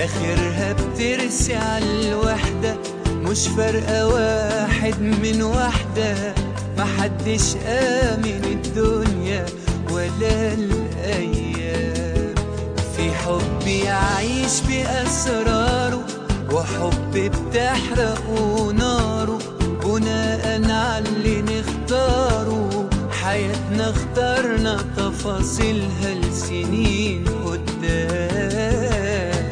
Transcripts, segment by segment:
آخرها بترسي على الوحدة مش فارقة واحد من واحدة محدش آمن الدنيا ولا الأيام في حب يعيش بأسراره وحب بتحرقه ناره بناء على اللي نختاره حياتنا اخترنا تفاصيلها لسنين قدام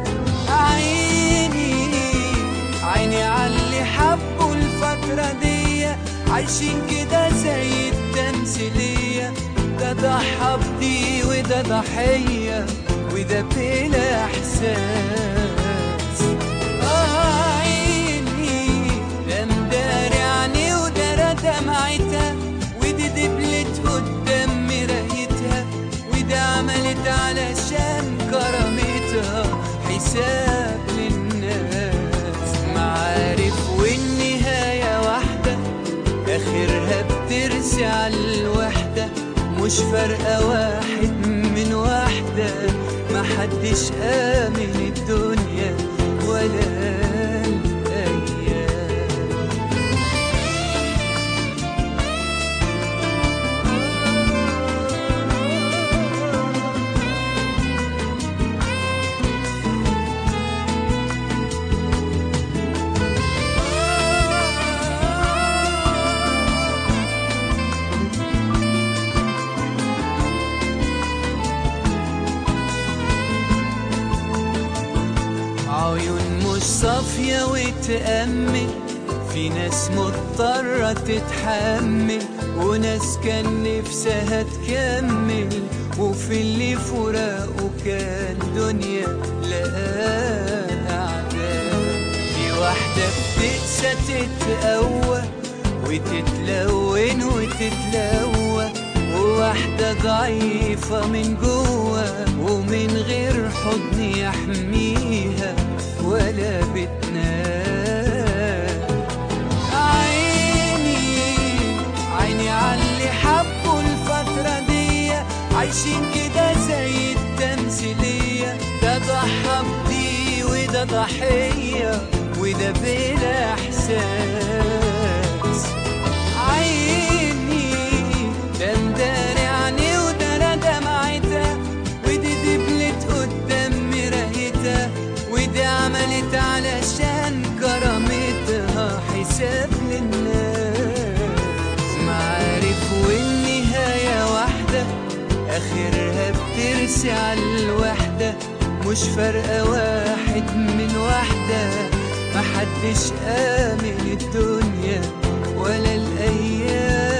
عيني عيني عاللي حبوا الفترة دي عايشين كده زي التمثيلية ده ضحى بدي وده ضحية وده بلا إحساس آه عيني ده مداري عني وده دمعتها ودي دبلت قدام مرايتها وده عملت علشان كرامتها حساب للناس معارف والنهاية واحدة آخرها بترسي على الوحدة مش فارقة واحد من واحدة محدش آمن الدنيا ولا الأيام عيون مش صافية وتأمل في ناس مضطرة تتحمل وناس كان نفسها تكمل وفي اللي فراقه كان دنيا لقاها أعداء في واحدة بتقسى تتقوى وتتلون وتتلوى وواحدة ضعيفة من جوه ومن غير حضن يحميها ولا بتنام عيني عيني عاللي حبوا الفترة دي عايشين كده زي التمثيلية ده ضحى بدي وده ضحية وده بلا إحساس عيني ده مداري عني وده لا دمعتها ودي دبلت قدام مرايتها ودي عملت علشان كرامتها حساب للناس معارف والنهاية واحدة آخرها بترسي على الوحدة مش فارقة واحد من واحدة محدش آمن الدنيا ولا الأيام